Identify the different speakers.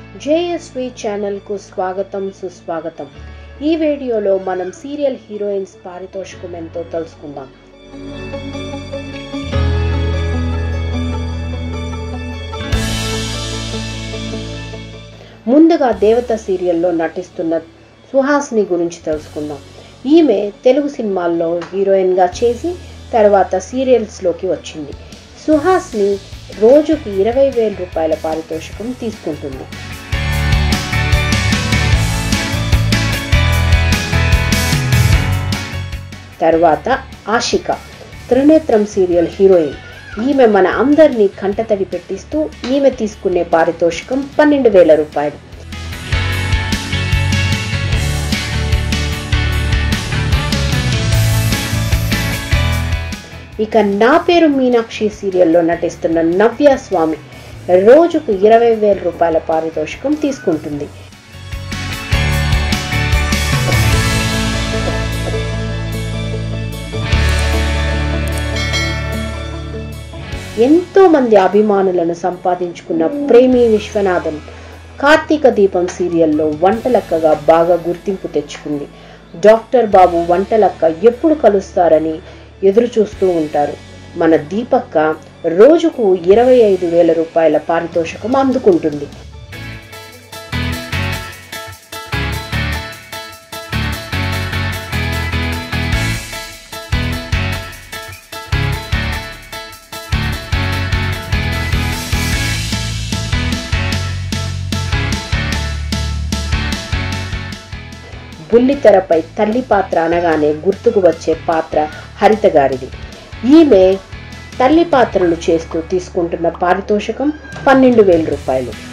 Speaker 1: JSV ఛానల్కు స్వాగతం సుస్వాగతం ఈ వీడియోలో మనం సీరియల్ హీరోయిన్స్ పారితోషికం ఎంతో తెలుసుకుందాం ముందుగా దేవత సీరియల్లో నటిస్తున్న సుహాస్ని గురించి తెలుసుకుందాం ఈమె తెలుగు సినిమాల్లో హీరోయిన్గా చేసి తర్వాత సీరియల్స్లోకి వచ్చింది సుహాస్ని రోజుకి ఇరవై వేల రూపాయల పారితోషికం తీసుకుంటుంది తర్వాత ఆషిక త్రినేత్రం సీరియల్ హీరోయిన్ ఈమె మన అందరినీ కంటతడి పెట్టిస్తూ ఈమె తీసుకునే పారితోషికం పన్నెండు వేల రూపాయలు ఇక నా పేరు మీనాక్షి సీరియల్లో నటిస్తున్న నవ్య స్వామి రోజుకు ఇరవై వేల రూపాయల పారితోషికం తీసుకుంటుంది ఎంతో మంది అభిమానులను సంపాదించుకున్న ప్రేమి విశ్వనాథన్ కార్తీక దీపం సీరియల్లో వంటలక్కగా బాగా గుర్తింపు తెచ్చుకుంది డాక్టర్ బాబు వంటలక్క ఎప్పుడు కలుస్తారని ఎదురు చూస్తూ ఉంటారు మన దీపక్క రోజుకు ఇరవై ఐదు వేల రూపాయల పారితోషికం అందుకుంటుంది బుల్లితెరపై తల్లి పాత్ర అనగానే గుర్తుకు వచ్చే పాత్ర హరిత గారిది ఈమె తల్లి పాత్రలు చేస్తూ తీసుకుంటున్న పారితోషికం పన్నెండు వేల రూపాయలు